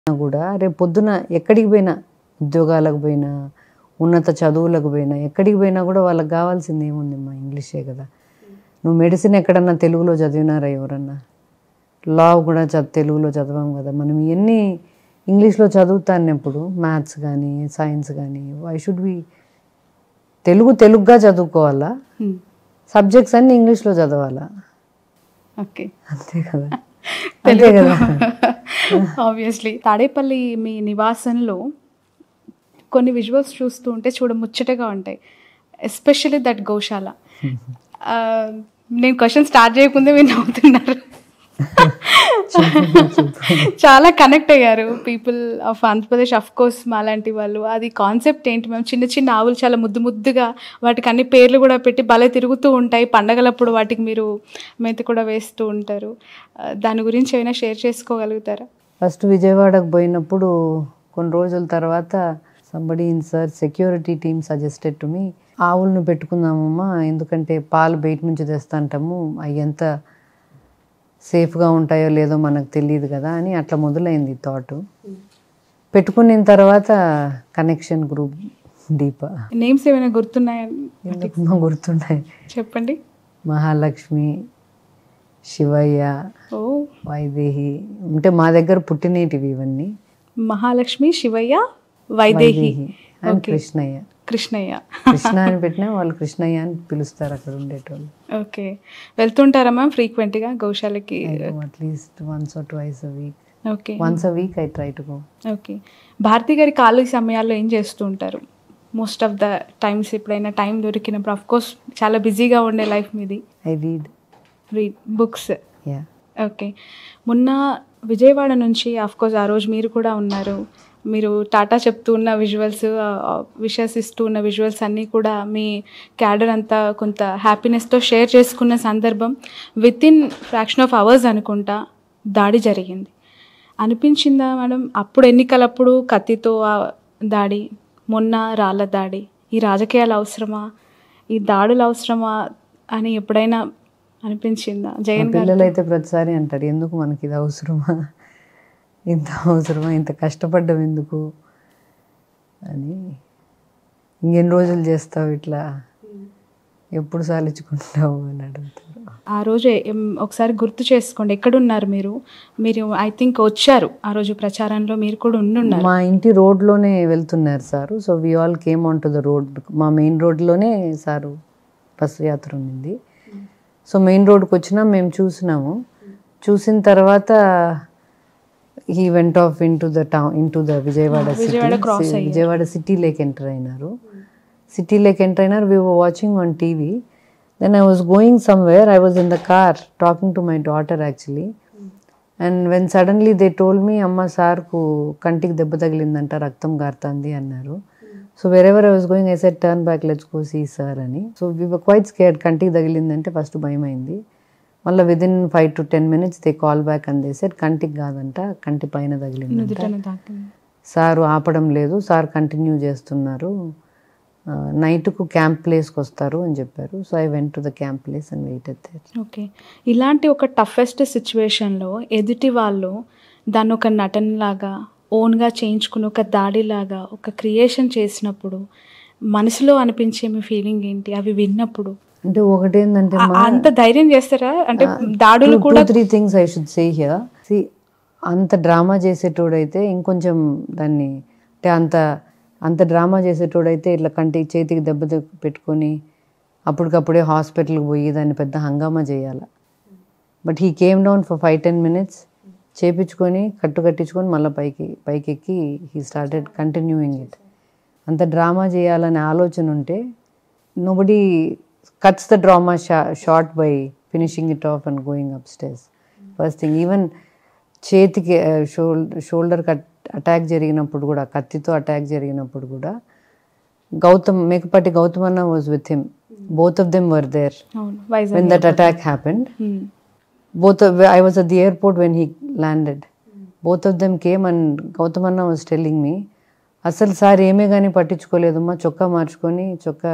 కూడా రేపు పొద్దున ఎక్కడికి పోయినా ఉద్యోగాలకు పోయినా ఉన్నత చదువులకు పోయినా ఎక్కడికి పోయినా కూడా వాళ్ళకి కావాల్సింది ఏముంది మా ఇంగ్లీషే కదా నువ్వు మెడిసిన్ ఎక్కడన్నా తెలుగులో చదివినారా ఎవరన్నా లా కూడా చ తెలుగులో చదవం కదా మనం ఇవన్నీ ఇంగ్లీష్లో చదువుతానప్పుడు మ్యాథ్స్ కానీ సైన్స్ కానీ ఐ షుడ్ బి తెలుగు తెలుగుగా చదువుకోవాలా సబ్జెక్ట్స్ అన్ని ఇంగ్లీష్లో చదవాలా ఓకే అంతే కదా అంతే కదా ఆబ్వియస్లీ తాడేపల్లి మీ నివాసంలో కొన్ని విజువల్స్ చూస్తూ ఉంటే చూడ ముచ్చటగా ఉంటాయి ఎస్పెషల్లీ దట్ గోశాల ఆ, నేను క్వశ్చన్ స్టార్ట్ చేయకుందే మీరు నవ్వుతున్నారు చాలా కనెక్ట్ అయ్యారు people of Andhra Pradesh of course మాలాంటి వాళ్ళు అది కాన్సెప్ట్ ఏంటి మేము చిన్న చిన్న ఆవులు చాలా ముద్దు ముద్దుగా వాటికి అన్ని పేర్లు కూడా పెట్టి భలే తిరుగుతూ ఉంటాయి పండగలప్పుడు వాటికి మీరు మేత కూడా వేస్తూ ఉంటారు ఆ, దాని గురించి ఏమైనా షేర్ చేసుకోగలుగుతారా ఫస్ట్ విజయవాడకు పోయినప్పుడు కొన్ని రోజుల తర్వాత somebody in sir security team suggested to me ఆవులను పెట్టుకుందామమ్మా ఎందుకంటే పాలు బయట నుంచి తెస్తాంటాము అవి ఎంత సేఫ్గా ఉంటాయో లేదో మనకు తెలియదు కదా అని అట్లా మొదలైంది థాట్ పెట్టుకున్న తర్వాత కనెక్షన్ గ్రూప్ దీప నేమ్స్ ఏమైనా గుర్తున్నాయా ఎందుకు మా గుర్తున్నాయి చెప్పండి మహాలక్ష్మి శివయ్య ఓ వైదేహి అంటే మా దగ్గర పుట్టినేటివి ఇవన్నీ మహాలక్ష్మి శివయ్య వైదేహి అండ్ కృష్ణయ్య కృష్ణయ్య కృష్ణ అని పెట్టినా వాళ్ళు కృష్ణయ్య అని పిలుస్తారు అక్కడ ఉండేటోళ్ళు ఓకే వెళ్తుంటారా మ్యామ్ ఫ్రీక్వెంట్గా గోశాలకి at least once or twice a week okay once a week I try to go okay Bharati గారి ఖాళీ సమయాల్లో ఏం చేస్తూ ఉంటారు మోస్ట్ ఆఫ్ ద టైమ్స్ ఎప్పుడైనా టైం దొరికినప్పుడు అఫ్ కోర్స్ చాలా బిజీగా ఉండే లైఫ్ మీది I read read books yeah okay మొన్న విజయవాడ నుంచి ఆఫ్ కోర్స్ ఆ రోజు మీరు కూడా ఉన్నారు మీరు టాటా చెప్తూ ఉన్న విజువల్స్ విషెస్ ఇస్తూ ఉన్న విజువల్స్ అన్నీ కూడా మీ క్యాడర్ అంతా కొంత హ్యాపీనెస్తో షేర్ చేసుకున్న సందర్భం within fraction of hours అనుకుంటా దాడి జరిగింది అనిపించిందా మేడం అప్పుడు ఎన్నికలప్పుడు కత్తితో ఆ దాడి మొన్న రాళ్ళ దాడి ఈ రాజకీయాలు అవసరమా ఈ దాడులు అవసరమా అని ఎప్పుడైనా అనిపించిందా జగన్ గారు పిల్లలు అయితే ప్రతిసారి అంటారు ఎందుకు మనకి ఇది అవసరమా ఇంత అవసరమా ఇంత కష్టపడ్డం ఎందుకు అని ఇంకెన్ని రోజులు చేస్తావు ఇట్లా ఎప్పుడు సాలించుకుంటావు అని అడుగుతారు ఆ రోజు ఎం- ఒకసారి గుర్తు చేసుకోండి ఎక్కడున్నారు మీరు మీరు ఐ థింక్ వచ్చారు ఆ రోజు ప్రచారంలో మీరు కూడా ఉండున్నారు మా ఇంటి రోడ్లోనే వెళ్తున్నారు sir so we all came on to the road మా మెయిన్ రోడ్లోనే సారు బస్సు యాత్ర ఉంది సో మెయిన్ రోడ్కి వచ్చినా మేము చూసినాము చూసిన తర్వాత ఈ went off into the town into the Vijayawada Vijayawada cross city అయ్యారు. విజయవాడ సిటీ లేక్ ఎంటర్ అయినారు సిటీ లేక్ ఎంటర్ అయినారు we were watching on TV then I was going somewhere I was in the car talking to my daughter actually and when suddenly they told me అమ్మ సార్కు కంటికి దెబ్బ తగిలిందంట రక్తం గారుతుంది అన్నారు so wherever I was going I said turn back let's go see sir అని so we were quite scared కంటికి తగిలిందంటే ఫస్ట్ భయం అయింది మళ్ళీ within five to ten minutes they call back and they said కంటికి కాదంట కంటి పైన తగిలిందంట నుదుటను తాకింది సారు ఆపడం లేదు సార్ కంటిన్యూ చేస్తున్నారు నైట్కు క్యాంప్ ప్లేస్కి వస్తారు అని చెప్పారు so I went to the camp place and wait there okay ఇలాంటి ఒక టఫెస్ట్ సిచ్యువేషన్లో ఎదుటి వాళ్ళు దాన్ని ఒక నటనలాగా ఓన్గా చేయించుకుని ఒక దాడిలాగా ఒక క్రియేషన్ చేసినప్పుడు మనసులో అనిపించే మీ ఫీలింగ్ ఏంటి అవి విన్నప్పుడు అంటే ఒకటేందంటే ఆ- అంత ధైర్యం చేస్తారా అంటే దాడులు కూడా three things I should say here see అంత డ్రామా చేసేటోడైతే ఇంకొంచెం దాన్ని అంటే అంత అంత డ్రామా చేసేటోడైతే ఇట్లా కంటి చేతికి దెబ్బ తె- పెట్టుకొని అప్పటికప్పుడే హాస్పిటల్కి పోయి దాన్ని పెద్ద హంగామా చేయాలి but he came down for five ten minutes చేపించుకొని కట్టు కట్టించుకొని మళ్ళీ పైకి పైకి ఎక్కి హీ స్టార్టెడ్ కంటిన్యూయింగ్ ఇట్ అంత డ్రామా చేయాలనే ఆలోచన ఉంటే నోబడి కట్స్ ద డ్రామా షా short by finishing it off and going up stays first thing even చేతికి షోల్డర్ షోల్డర్ కట్ అటాక్ జరిగినప్పుడు కూడా కత్తితో అటాక్ జరిగినప్పుడు కూడా గౌతమ్ మేకపాటి గౌతమ్ అన్న was with him both of them were there అవును Vizag when that attack happened Hmm. both of, I was at the airport when he landed. Both of them came and Gautamanna was telling me, అసలు sir ఏమీ కానీ పట్టించుకోలేదమ్మా చొక్కా మార్చుకొని చొక్కా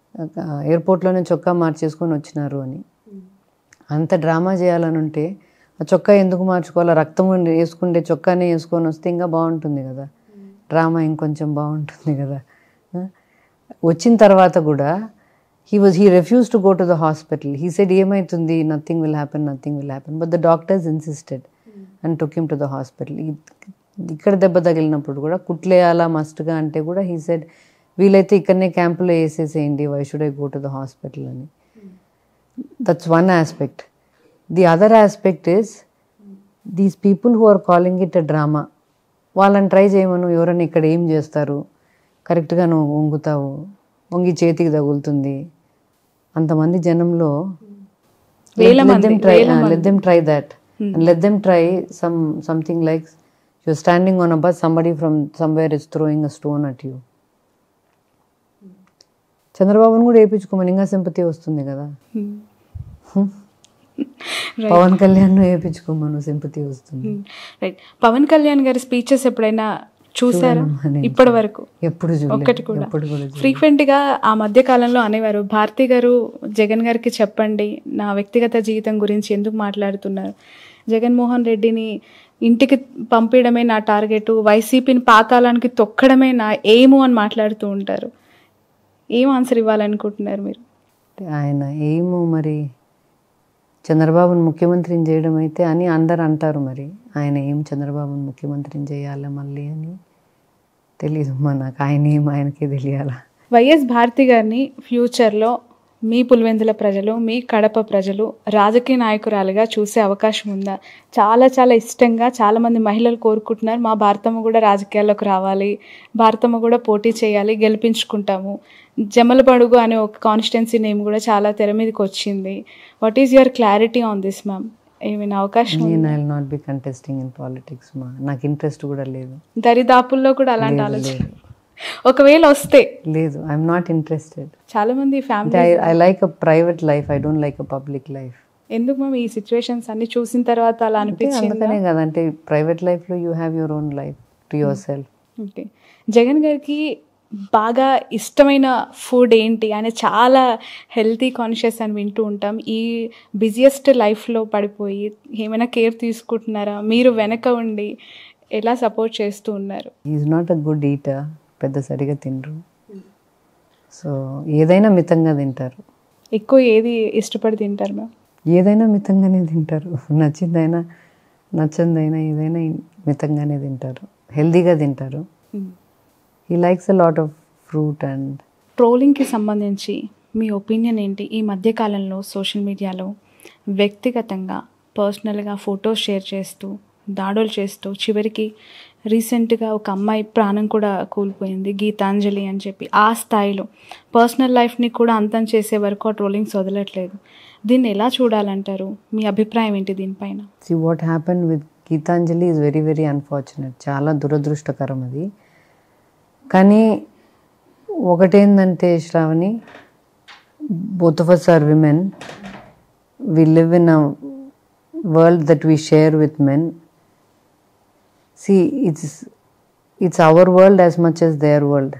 ఎయిర్పోర్ట్లోనే చొక్కా మార్చేసుకొని వచ్చినారు అని అంత డ్రామా చేయాలని ఉంటే ఆ చొక్కా ఎందుకు మార్చుకోవాలా రక్తం ఉండి వేసుకుంటే చొక్కానే వేసుకొని వస్తే ఇంకా బాగుంటుంది కదా డ్రామా ఇంకొంచెం బాగుంటుంది కదా ఆ? వచ్చిన తర్వాత కూడా he was he refuse to go to the hospital he said ఏమవుతుంది nothing will happen nothing will happen but the doctors insisted and took him to the hospital ఇక్కడ దెబ్బ తగిలినప్పుడు కూడా కుట్లేయాలా మస్ట్గా అంటే కూడా హీ సెడ్ వీలైతే ఇక్కడనే క్యాంపులో వేసేసేయండి why should I go to the hospital అని that's one aspect the other aspect is these people who are calling it a drama వాళ్ళని ట్రై చేయమను ఎవరైనా ఇక్కడ ఏం చేస్తారు కరెక్ట్గా నువ్వు వంగుతావు వంగి చేతికి తగులుతుంది అంతమంది జనంలో వేల మంది, ట్రై వేల మంది. Let them try that and let them try some something like you're standing on a bus somebody from somewhere is throwing a stone at you చంద్రబాబును కూడా వేయించుకోమని ఇంకా సింపతి వస్తుంది కదా పవన్ కళ్యాణ్ వేయించుకోమను సింపతి వస్తుంది రైట్ పవన్ కళ్యాణ్ గారి స్పీచెస్ ఎప్పుడైనా చూసారా చూడనమ్మా ఇప్పటి వరకు ఎప్పుడు చూడలేదు ఒక్కటి కూడా ఎప్పుడు కూడా చూడలేదు. ఫ్రీక్వెంట్ గా ఆ మధ్య కాలంలో అనేవారు భారతి గారు జగన్ గారికి చెప్పండి నా వ్యక్తిగత జీవితం గురించి ఎందుకు మాట్లాడుతున్నారు జగన్మోహన్ రెడ్డిని ఇంటికి పంపించడమే నా టార్గెట్ వైసీపీని పాతాళానికి తొక్కడమే నా ఎయిము అని మాట్లాడుతూ ఉంటారు ఏం ఆన్సర్ ఇవ్వాలనుకుంటున్నారు మీరు అంటే ఆయన ఏమో మరి చంద్రబాబును ముఖ్యమంత్రిని చేయడం అయితే అని అందరు అంటారు మరి ఆయన ఏం చంద్రబాబును ముఖ్యమంత్రిని చేయాలి మళ్ళీ అని తెలీదు మా నాకు ఆయన ఏం ఆయనకే తెలియాలా వైఎస్ భారతి గారిని ఫ్యూచర్లో మీ పులివెందుల ప్రజలు మీ కడప ప్రజలు రాజకీయ నాయకురాలుగా చూసే అవకాశం ఉందా చాలా చాలా ఇష్టంగా చాలామంది మహిళలు కోరుకుంటున్నారు మా భారతమ్మ కూడా రాజకీయాల్లోకి రావాలి భారతమ్మ కూడా పోటీ చేయాలి గెలిపించుకుంటాము జమలబడుగు అనే ఒక కాన్స్టిట్యున్సీ నేమ్ కూడా చాలా తెర మీదకి వచ్చింది what is your clarity on this ma'am ఏమైనా అవకాశం ఉందా? నేను I not be contesting in politics మా నాకు ఇంట్రెస్ట్ కూడా లేదు దరిదాపుల్లో కూడా అలాంటి లేదు, ఆలోచన లేదు. ఒకవేళ వస్తే లేదు ఐఎమ్ నాట్ ఇంట్రెస్టెడ్ చాలా మంది అంటే family I I like a private life I don't like a public life ఎందుకు మ్యామ్ ఈ సిచ్యువేషన్స్ అన్ని చూసిన తర్వాత అలా అనిపించింది అందుకనే కదా అంటే ప్రైవేట్ లైఫ్లో you have your own life to yourself okay Jagan గారికి బాగా ఇష్టమైన ఫుడ్ ఏంటి ఆయన చాలా హెల్తీ కాన్షియస్ అని వింటూ ఉంటాం ఈ బిజియెస్ట్ లైఫ్లో పడిపోయి ఏమైనా కేర్ తీసుకుంటున్నారా మీరు వెనక ఉండి ఎలా సపోర్ట్ చేస్తూ ఉన్నారు is not a good eater పెద్ద సరిగా తినరు సో ఏదైనా మితంగా తింటారు ఎక్కువ ఏది ఇష్టపడి తింటారు మ్యామ్ ఏదైనా మితంగానే తింటారు నచ్చిందైనా నచ్చందైనా ఏదైనా మితంగానే తింటారు హెల్దీగా తింటారు he likes a lot of fruit and ట్రోలింగ్కి సంబంధించి మీ ఒపీనియన్ ఏంటి ఈ మధ్యకాలంలో సోషల్ మీడియాలో వ్యక్తిగతంగా పర్సనల్గా ఫొటోస్ షేర్ చేస్తూ దాడులు చేస్తూ చివరికి రీసెంట్గా ఒక అమ్మాయి ప్రాణం కూడా కూలిపోయింది గీతాంజలి అని చెప్పి ఆ స్థాయిలో పర్సనల్ లైఫ్ని కూడా అంతం చేసే వరకు ఆ ట్రోలింగ్స్ వదలట్లేదు దీన్ని ఎలా చూడాలంటారు మీ అభిప్రాయం ఏంటి దీనిపైన see what happen with Geetanjali is very very unfortunate చాలా దురదృష్టకరం అది కానీ ఒకటేందంటే Shravani both of us are women we live in a world that we share with men see it's it's our world as much as their world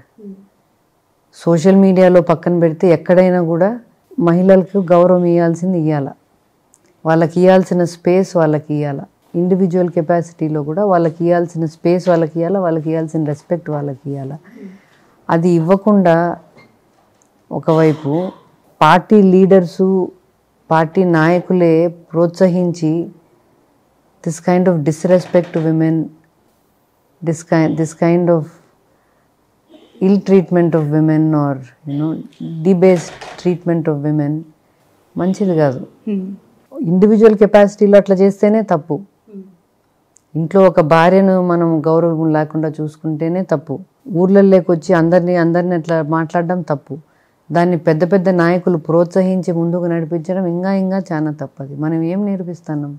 social మీడియాలో పక్కన పెడితే ఎక్కడైనా కూడా మహిళలకు గౌరవం ఇవ్వాల్సింది ఇవ్వాల వాళ్ళకి ఇవ్వాల్సిన స్పేస్ వాళ్ళకి ఇవ్వాల ఇండివిజువల్ కెపాసిటీలో కూడా వాళ్ళకి ఇవ్వాల్సిన స్పేస్ వాళ్ళకి ఇవ్వాలా వాళ్ళకి ఇవ్వాల్సిన రెస్పెక్ట్ వాళ్ళకి ఇవ్వాల అది ఇవ్వకుండా ఒకవైపు పార్టీ లీడర్సు పార్టీ నాయకులే ప్రోత్సహించి this kind of disrespect to women this kind this kind of ill treatment of women or you know debased treatment of women మంచిది కాదు ఇండివిజువల్ కెపాసిటీలో అట్లా చేస్తేనే తప్పు ఇంట్లో ఒక భార్యను మనం గౌరవం లేకుండా చూసుకుంటేనే తప్పు ఊర్లలోకి వచ్చి అందరినీ అందరిని అట్లా మాట్లాడడం తప్పు దాన్ని పెద్ద పెద్ద నాయకులు ప్రోత్సహించి ముందుకు నడిపించడం ఇంకా ఇంకా చాలా తప్పది మనం ఏం నేర్పిస్తున్నాం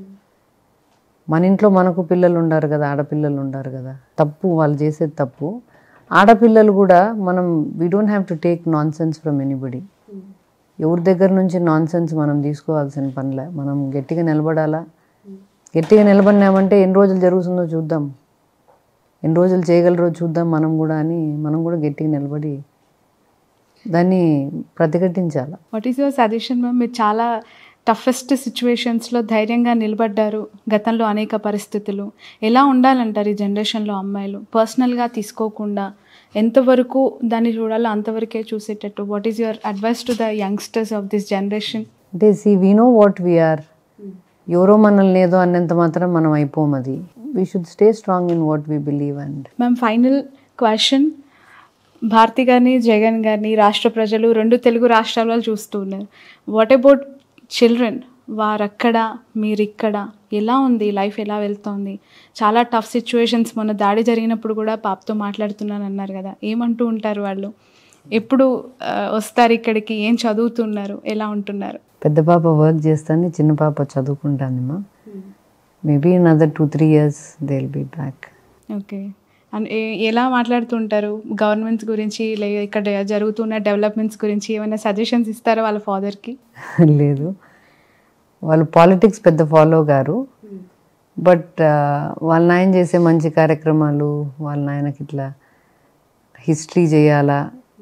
మన ఇంట్లో మనకు పిల్లలు ఉండారు కదా ఆడపిల్లలు ఉండారు కదా తప్పు వాళ్ళు చేసేది తప్పు ఆడపిల్లలు కూడా మనం we don't have to take nonsense from anybody ఎవరి దగ్గర నుంచి నాన్ సెన్స్ మనం తీసుకోవాల్సిన పనిలే మనం గట్టిగా నిలబడాలా గట్టిగా నిలబడినామంటే ఎన్ని రోజులు జరుగుతుందో చూద్దాం ఎన్ని రోజులు చేయగలరో చూద్దాం మనం కూడా అని మనం కూడా గట్టిగా నిలబడి దాన్ని ప్రతిఘటించాలి what is your suggestion ma'am మీరు చాలా టఫెస్ట్ సిచ్యువేషన్స్లో ధైర్యంగా నిలబడ్డారు గతంలో అనేక పరిస్థితులు ఎలా ఉండాలంటారు ఈ జనరేషన్లో అమ్మాయిలు పర్సనల్గా తీసుకోకుండా ఎంతవరకు దాన్ని చూడాలో అంతవరకే చూసేటట్టు what is your advice to the youngsters of this generation అంటే see we know what we're ఎవరో మనల్ని ఏదో అన్నంత మాత్రం మనం అయిపోం అది we should stay strong in what we believe and ma'am final question Bharati గారిని జగన్ గారిని రాష్ట్ర ప్రజలు రెండు తెలుగు రాష్ట్రాల వాళ్ళు చూస్తూ ఉన్నారు వాట్ అబౌట్ చిల్డ్రన్ వారక్కడ మీరిక్కడ ఎలా ఉంది లైఫ్ ఎలా వెళ్తోంది చాలా టఫ్ సిచ్యువేషన్స్ మొన్న దాడి జరిగినప్పుడు కూడా పాపతో మాట్లాడుతున్నాను అన్నారు కదా ఏమంటూ ఉంటారు వాళ్ళు ఎప్పుడు ఆ, వస్తారు ఇక్కడికి ఏం చదువుతున్నారు ఎలా ఉంటున్నారు పెద్ద పాప వర్క్ చేస్తాను చిన్న పాప చదువుకుంటానమ్మా maybe in other two three years they will be back okay and ఏ- ఎలా మాట్లాడుతుంటారు గవర్నమెంట్స్ గురించి లే ఇక్కడ జరుగుతున్న డెవలప్మెంట్స్ గురించి ఏమైనా సజెషన్స్ ఇస్తారా వాళ్ళ ఫాదర్కి లేదు వాళ్ళు పాలిటిక్స్ పెద్ద ఫాలో గారు బట్ వాళ్ళ నాయన చేసే మంచి కార్యక్రమాలు వాళ్ళ నాయనకి ఇట్లా హిస్టరీ చేయాలా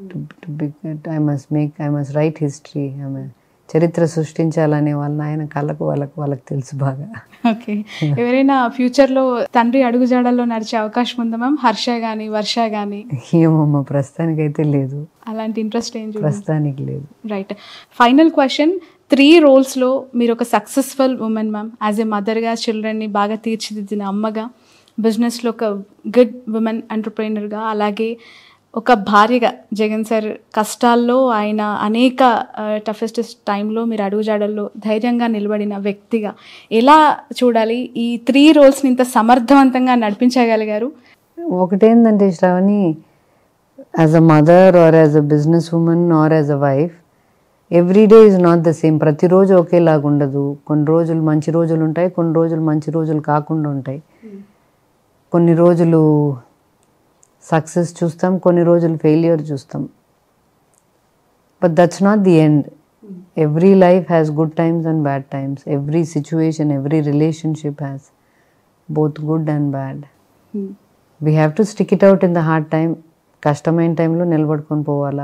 I must make I must write history ఆమె చరిత్ర సృష్టించాలనే వాళ్ళ నాయన కళ్ళకు వాళ్ళకు వాళ్ళకి తెలుసు బాగా ఓకే ఎవరైనా ఫ్యూచర్లో తండ్రి అడుగుజాడల్లో నడిచే అవకాశం ఉందా మ్యామ్ హర్ష కానీ వర్ష కానీ ఏమమ్మా ప్రస్తుతానికైతే లేదు అలాంటి ఇంట్రెస్ట్ ఏం చూడండి ప్రస్తుతానికి లేదు రైట్ ఫైనల్ క్వశ్చన్ త్రీ రోల్స్లో మీరు ఒక successful women ma'am as a మదర్గా చిల్డ్రన్ని బాగా తీర్చిదిద్దిన అమ్మగా బిజినెస్లో ఒక గుడ్ ఉమెన్ ఎంటర్ప్రైనర్గా అలాగే ఒక భార్యగా జగన్ సార్ కష్టాల్లో ఆయన అనేక టఫెస్ట్ టైంలో మీరు అడుగుజాడల్లో ధైర్యంగా నిలబడిన వ్యక్తిగా ఎలా చూడాలి ఈ త్రీ రోల్స్ని ఇంత సమర్థవంతంగా నడిపించగలిగారు ఒకటేందంటే Shravani as a mother or as a business woman or as a wife every day is not the same ప్రతిరోజు ఒకేలాగా ఉండదు కొన్ని రోజులు మంచి రోజులు ఉంటాయి కొన్ని రోజులు మంచి రోజులు కాకుండా ఉంటాయి కొన్ని రోజులు సక్సెస్ చూస్తాం కొన్ని రోజులు ఫెయిల్యూర్ చూస్తాం but that's not the end every life has good times and bad times every situation every relationship has both good and bad we have to stick it out in the hard time కష్టమైన టైంలో నిలబడుకొని పోవాలా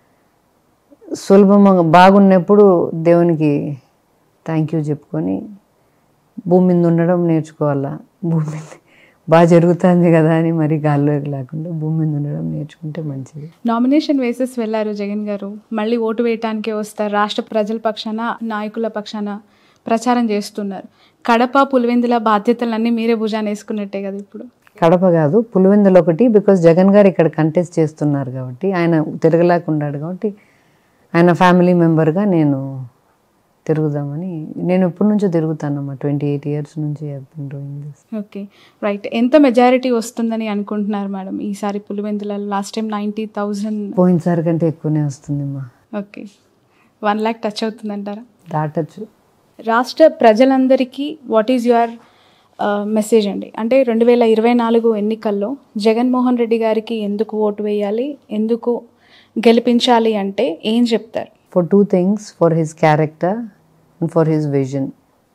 సులభంగా బాగున్నప్పుడు దేవునికి thank you చెప్పుకొని భూమి మీద ఉండడం నేర్చుకోవాలా భూమి మీద బాగా జరుగుతుంది కదా అని మరి గాల్లోకి లేకుండా భూమి మీద ఉండడం నేర్చుకుంటే మంచిది నామినేషన్ వేసేసి వెళ్ళారు జగన్ గారు మళ్ళీ ఓటు వేయటానికే వస్తారు రాష్ట్ర ప్రజల పక్షాన నాయకుల పక్షాన ప్రచారం చేస్తున్నారు కడప పులివెందుల బాధ్యతలన్నీ మీరే భుజాన్ని వేసుకున్నట్టే కదా ఇప్పుడు కడప కాదు పులివెందులు ఒకటి బికాస్ జగన్ గారు ఇక్కడ కంటెస్ట్ చేస్తున్నారు కాబట్టి ఆయన తిరగలేక ఉన్నాడు కాబట్టి ఆయన ఫ్యామిలీ మెంబర్గా నేను తిరుగుదామని నేను ఎప్పటి నుంచో తిరుగుతానమ్మా ట్వంటీ ఎయిట్ ఇయర్స్ నుంచి డూయింగ్ దిస్ ఓకే రైట్ ఎంత మెజారిటీ వస్తుందని అనుకుంటున్నారు మేడం ఈసారి Pulivendula last time ninety thousand పోయినసారి కంటే ఎక్కువనే వస్తుందమ్మా ఓకే వన్ ల్యాక్ టచ్ అవుతుందంటారా దాటచ్చు రాష్ట్ర ప్రజలందరికీ వాట్ ఈజ్ యువర్ మెసేజ్ అండి అంటే రెండు వేల ఇరవై నాలుగు ఎన్నికల్లో జగన్మోహన్ రెడ్డి గారికి ఎందుకు ఓటు వేయాలి ఎందుకు గెలిపించాలి అంటే ఏం చెప్తారు for two things for his character and for his vision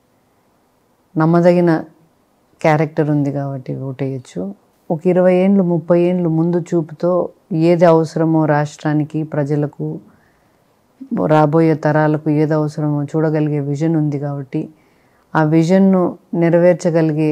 నమ్మదగిన క్యారెక్టర్ ఉంది కాబట్టి ఓటేయచ్చు ఒక ఇరవై ఏండ్లు ముప్పై ఏండ్లు ముందు చూపుతో ఏది అవసరమో రాష్ట్రానికి ప్రజలకు రాబోయే తరాలకు ఏది అవసరమో చూడగలిగే విజన్ ఉంది కాబట్టి ఆ విజన్ను నెరవేర్చగలిగే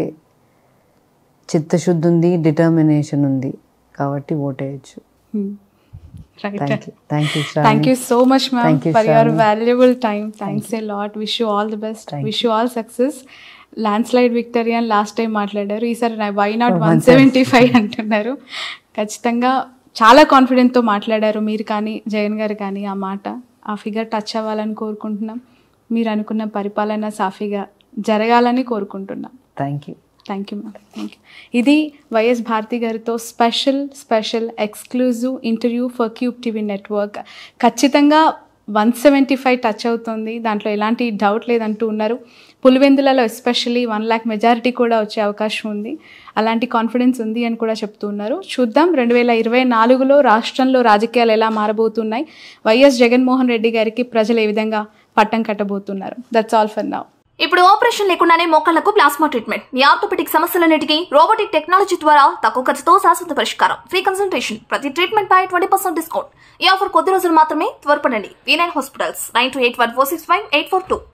చిత్తశుద్ధి ఉంది డిటర్మినేషన్ ఉంది కాబట్టి ఓటేయచ్చు right thank you thank you thank you so much ma'am Thank you, for your Shravani. Valuable time thanks a lot wish you all the best wish you all success landslide victory అని last time మాట్లాడారు ఈసారి why not one seventy five అంటున్నారు ఖచ్చితంగా చాలా కాన్ఫిడెంట్తో మాట్లాడారు మీరు కానీ జగన్ గారు కానీ ఆ మాట ఆ ఫిగర్ టచ్ అవ్వాలని కోరుకుంటున్నాం మీరు అనుకున్న పరిపాలన సాఫీగా జరగాలని కోరుకుంటున్నాం thank you thank you ma'am thank you ఇది వైఎస్ భారతి గారితో special special exclusive interview for cube TV network ఖచ్చితంగా వన్ సెవెంటీ ఫైవ్ టచ్ అవుతుంది దాంట్లో ఎలాంటి డౌట్ లేదంటూ ఉన్నారు పులివెందులలో ఎస్పెషల్లీ వన్ ల్యాక్ మెజారిటీ కూడా వచ్చే అవకాశం ఉంది అలాంటి కాన్ఫిడెన్స్ ఉంది అని కూడా చెప్తూ ఉన్నారు చూద్దాం రెండు వేల ఇరవై నాలుగులో రాష్ట్రంలో రాజకీయాలు ఎలా మారబోతున్నాయి వైఎస్ జగన్మోహన్ రెడ్డి గారికి ప్రజలు ఏ విధంగా పట్టం కట్టబోతున్నారు దట్స్ ఆల్ ఫర్ నౌ ఇప్పుడు ఆపరేషన్ లేకుండానే మోకాళ్లకు ప్లాస్మా ట్రీట్మెంట్ మీ ఆర్థోపెటిక్ సమస్యలన్నిటికీ రోబోటిక్ టెక్నాలజీ ద్వారా తక్కువ ఖర్చుతో శాశ్వత పరిష్కారం ఫ్రీ కన్సల్టేషన్ ప్రతి ట్రీట్మెంట్ పై ట్వంటీ పర్సెంట్ డిస్కౌంట్ ఈ ఆఫర్ కొద్ది రోజులు మాత్రమే త్వరపడండి V nine hospitals nine two eight one four six five eight four two